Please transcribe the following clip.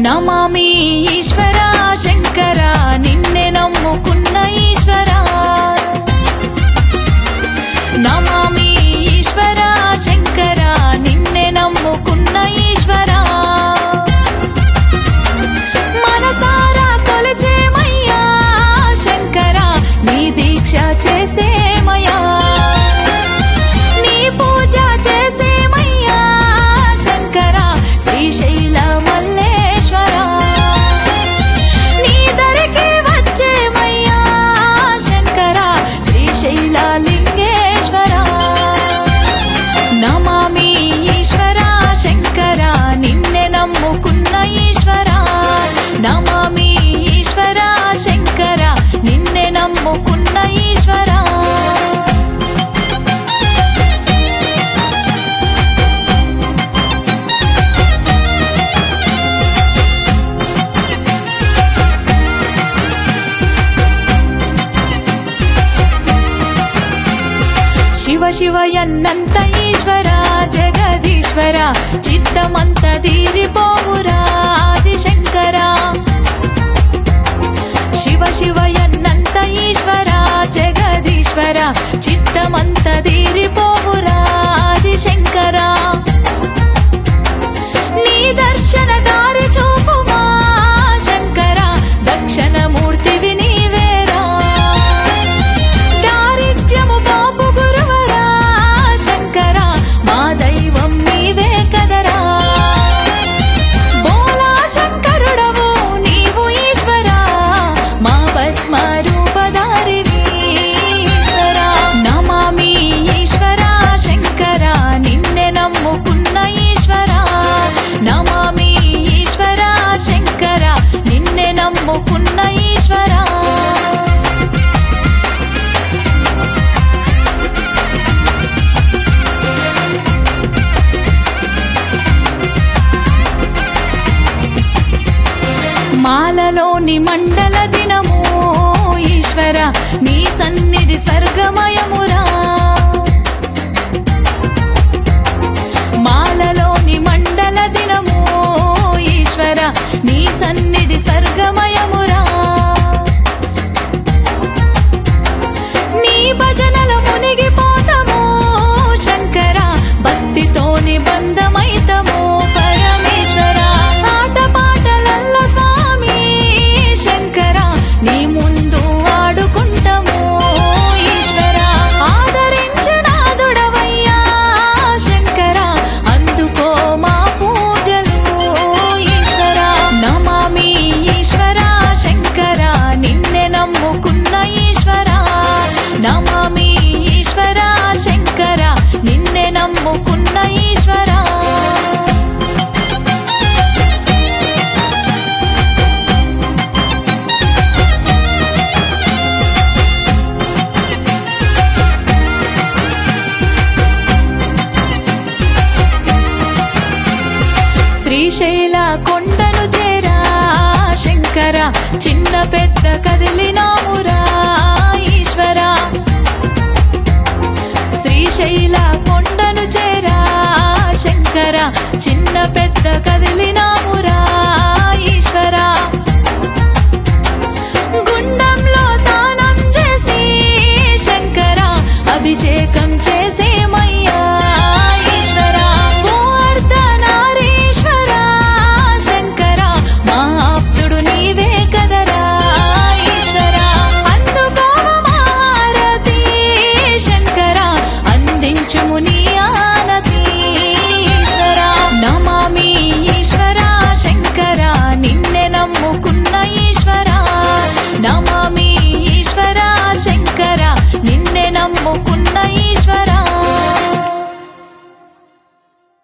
నమామి ఈశ్వర శంకర నిన్నే నమ్ముకున్న ఈశ్వర నమామి ఈశ్వర శంకర నిన్నే నమ్ముకున్న ఈశ్వర మనసారా కొలిచేమయ్యా శంకర నీ దీక్ష చేసేమయ్యా నీ పూజ చేసేమయ్యా శంకర శ్రీశైల మల్లేశ్వర నీ దరికి వచ్చేమయ్యా శంకర శ్రీశైల లింగేశ్వర నమామి ఈశ్వర శంకర నిన్నే నమ్ముకున్న ఈశ్వర నమామి ఈశ్వర శంకర నిన్నే నమ్ముకున్న ఈశ్వర శివ శివ ఎన్నంత ఈశ్వర జగదీశ్వర చిత్తమంత తీరిపోవురా ఆదిశంకర శివ శివ ఎన్నంత ఈశ్వర జగదీశ్వర చిత్తమంత తీరిపోవురా ఆదిశంకర నీ దర్శన దారి చూపుమా శంకర దక్షిణమూర్తివి నీవేరా దారిద్ర్యము పాపు గురువరా శంకర మా దైవం నీవే కదరా బోలా శంకరుడవు నీవు ఈశ్వర మా భస్మ రూపధారివి ఈశ్వర నమామి ఈశ్వర శంకర నిన్నే నమ్ముకున్న ఈశ్వర నమామి ఈశ్వర శంకర నిన్నే నమ్ముకున్న ఈశ్వర మాలలోని మండల దినము ఈశ్వర నీ సన్నిధి స్వర్గమయమురా మాలలోని మండల దినము ఈశ్వర నీ సన్నిధి స్వర్గమయమురా నీ భజనల మునిగిపోతాము శంకర భక్తితోని బంధమైతము పరమేశ్వర ఆట పాటలల్ల స్వామి శంకర నీ ముందు ఆడుకుంటాము ఈశ్వర ఆదరించనాదుడవయ్యా శంకర అందుకో మా పూజలు ఈశ్వర నమామి ఈశ్వర శంకర నిన్నే నమ్ముకున్న ఈశ్వర నమామి ఈశ్వర శంకర నిన్నే నమ్ముకున్న ఈశ్వర శ్రీశైల కొండను చేరా శంకర చిన్న పెద్ద కదిలినామురా ఈశ్వర శ్రీశైల కొండను చేరా శంకర చిన్న పెద్ద